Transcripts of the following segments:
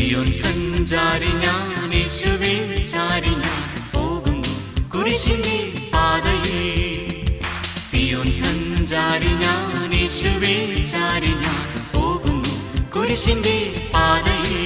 സിയോൻ സഞ്ചാരി ഞാൻ യേശുവിൽ ചാരി ഞാൻ പോകുന്നു കുരിശിന്റെ പാതയിൽ സിയോൻ സഞ്ചാരി ഞാൻ യേശുവിൽ ചാരി ഞാൻ പോകുന്നു കുരിശിന്റെ പാതയിൽ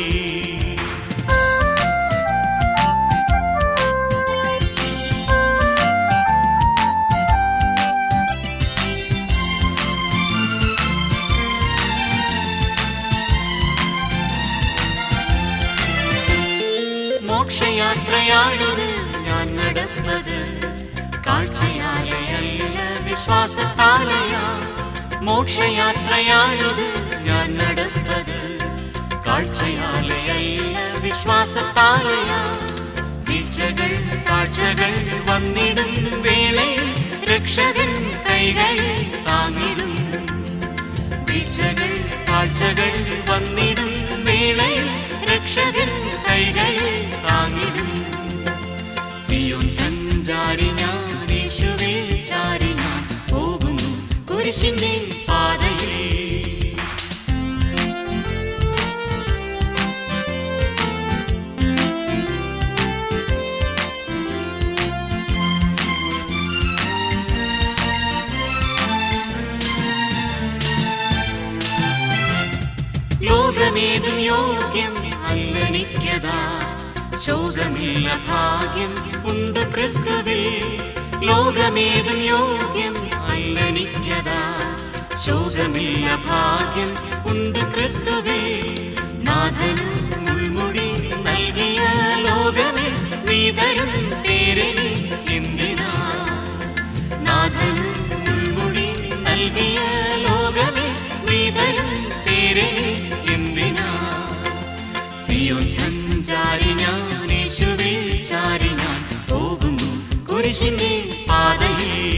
മോക്ഷയാത്രയാണൊരു ഞാൻ നടന്നത് കാഴ്ചയാലയല്ല വിശ്വാസത്താലയാ മോക്ഷയാത്രയാണത് ഞാൻ നടന്നത് കാഴ്ചയാലയല്ല വിശ്വാസത്താലയാ വീഴ്ചകൾ കാഴ്ചകൾ വന്നിടും വേളയിൽ രക്ഷകൻ കൈകൾ താങ്ങിടും വീഴ്ചകൾ കാഴ്ചകൾ വന്നിടും വേളയിൽ രക്ഷകൻ കൈകൾ താങ്ങിടും സിയോൻ സഞ്ചാരി ഞാൻ യേശുവിൽ ചാരി ഞാൻ പോകുന്നു കുരിശിന്റെ പാതയിൽ ലോകമേതും യോഗ്യം അല്ലനിക്കതാ ശോകമില്ല ഭാഗ്യം ഉണ്ട് ക്രിസ്തുവിൽ ലോകമേതും യോഗ്യം അല്ലനിക്കതാ ശോകമില്ല ഭാഗ്യം ഉണ്ട് ക്രിസ്തുവിൽ നാഥനും മുൾമുടി നൽകിയ ലോകമേ നീ തരും പേരനി എന്തിനാ നാഥനും മുൾമുടി നൽകിയ ലോകമേ നീ തരും പേരനി എന്തിനാ സിയോൻ സഞ്ചാരി ഞാൻ യേശുവിൽ ചാരി ഞാൻ പോകുന്നു കുരിശിന്റെ പാതയിൽ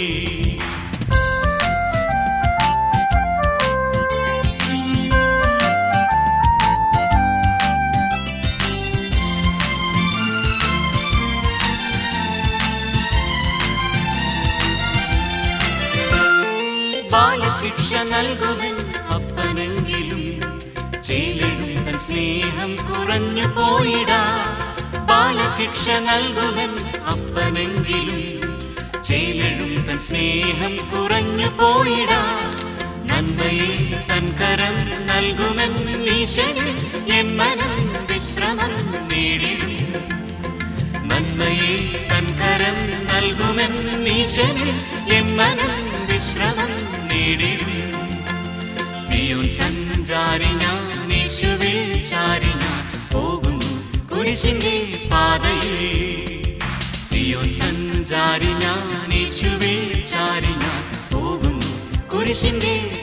ബാലശിക്ഷ നൽകുവൻ അപ്പനെങ്കിലും ചേലിടും തൻ സ്നേഹം കുറഞ്ഞു പോയിടാ ബാലശിക്ഷ നൽകുവൻ അപ്പനെങ്കിലും ചേലിടും തൻ സ്നേഹം കുറഞ്ഞു പോയിടാ നന്മയെ തൻ കരം നൽകുമെൻ ഈശനിൽ എൻ മനം വിശ്രമം നേടിടും നന്മയെ തൻ കരം നൽകുമെൻ ഈശനിൽ എൻ മനം വിശ്രമം നേടിടും സിയോൻ സഞ്ചാരി ഞാൻ യേശുവിൽ ചാരി ഞാൻ പോകുന്നു കുരിശിന്റെ പാതയിൽ സിയോൻ സഞ്ചാരി ഞാൻ യേശുവിൽ ചാരി ഞാൻ പോകുന്നു കുരിശിന്റെ